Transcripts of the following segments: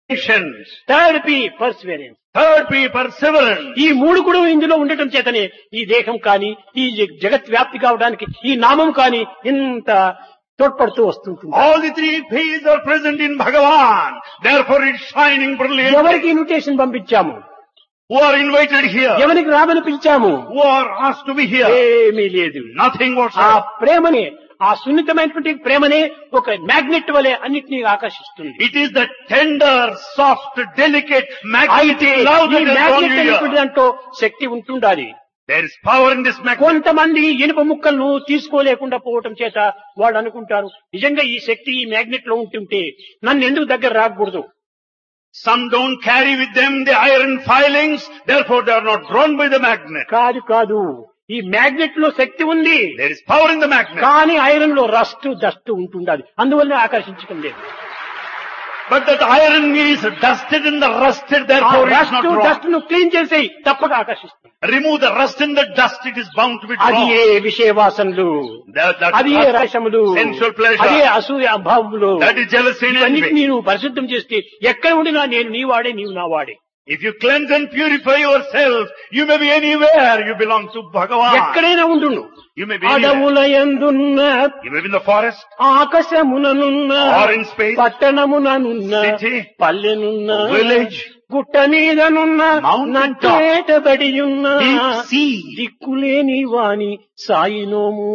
patience. Third P perseverance Third P, perseverance. ఈ మూడు కూడా ఇందులో ఉండటం చేతనే ఈ దేహం కానీ ఈ జ- జగత్ వ్యాప్తి కావడానికి ఈ నామం కానీ ఇంత తోడ్పడుతూ వస్తుంటుంది All the three P's are present in Bhagavan. Therefore it's shining brilliantly. ఎవరికి ఇన్విటేషన్ పంపించాము Who are invited here? ఎవరికి రామని పిలిచాము Who are asked to be here? ఏమీ లేదు Nothing ఆ whatsoever. ప్రేమనే ఆ సున్నితమైనటువంటి ప్రేమనే ఒక మ్యాగ్నెట్ వలె అన్నిటినీ ఆకర్షిస్తుంది It is the tender, soft, delicate, అయితే magnetic love ఈ that has drawn magnet you అనేటువంటి here. దాంట్లో శక్తి ఉంటుండాలి There is power in this magnet. కొంతమంది ఇనుప ముక్కలను తీసుకోలేకుండా పోవటం చేత వాళ్ళు అనుకుంటారు నిజంగా ఈ శక్తి ఈ మ్యాగ్నెట్ లో ఉంటుంటే నన్ను ఎందుకు దగ్గర రాకూడదు Some don't carry with them the iron filings, therefore they are not drawn by the magnet. కాదు కాదు ఈ మ్యాగ్నెట్ లో శక్తి ఉంది There is power in the magnet. కానీ ఐరన్ లో రస్ట్ డస్ట్ ఉంటుండాలి అందువల్ల ఆకర్షించడం లేదు But that iron is dusted and the rusted, ఆ therefore it's rust not drawn. Dust ను క్లీన్ చేసి తప్పక ఆకర్షిస్తుంది Remove the rust and the dust, it is bound to be అది drawn. ఏ విషయ వాసనలు That, that, అది ఏ రసములు sensual అదే pleasure. అసూయ అభావములు That is jealousy and ఇవన్నిటిని envy. నేను పరిశుద్ధం చేస్తే ఎక్కడ ఉండినా నేను నీ వాడే నీవు నా వాడే If you cleanse and purify yourself, you may be anywhere. You belong to Bhagavan. ఎక్కడైనా ఉండును You may be anywhere. అడవుల ఎందున్న You may be in the forest ఆకాశముననున్న or in space. పట్టణముననున్న City. పల్లెనున్న Village. గుట్ట మీదనున్న Mountain top. నట్టేటబడి ఉన్న Deep sea. దిక్కులేని వాణి సాయినోము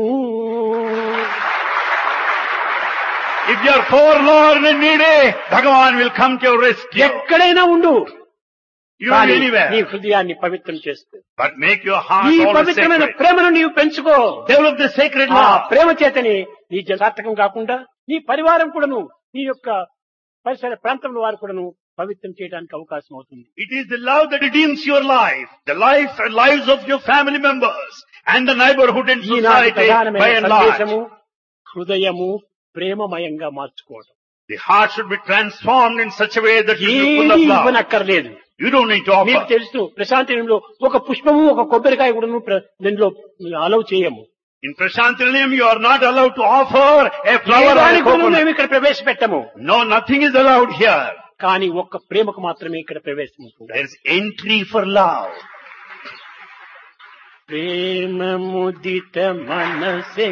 If you are forlorn and needy, Bhagavan will come to your rescue. ఎక్కడైనా ఉండు You will కానీ be నీ anywhere. హృదయాన్ని పవిత్రం చేస్తూ But make your heart ఈ always పవిత్రమైన sacred. ప్రేమను నీవు పెంచుకో Develop the sacred ఆ love. ప్రేమ చేతని నీ సార్థకం కాకుండా నీ పరివారం కూడాను నీ యొక్క పరిసర ప్రాంతంలో వారు కూడాను పవిత్రం చేయడానికి అవకాశం అవుతుంది It is the love that redeems your life, the life and lives of your family members, and the neighborhood and ఈనాటి society by ప్రధానమైన and large. సందేశము హృదయము ప్రేమమయంగా మార్చుకోవడం The heart should be transformed in such a way that you be full ఏమీ of love. ఇవ్వనక్కర్లేదు You don't need to మీకు offer. తెలుసు ప్రశాంతిలో ఒక పుష్పము ఒక కొబ్బరికాయ కూడా దీనిలో అలౌ చేయము In Prashantilayam, you are not allowed to offer a A flower or a దానికి కూడా coconut. మేము ఇక్కడ ప్రవేశపెట్టము No, nothing is allowed here. కానీ ఒక్క ప్రేమకు మాత్రమే ఇక్కడ ప్రవేశం ఉంటుంది There is entry for love. ప్రేమ ముదిత మనసే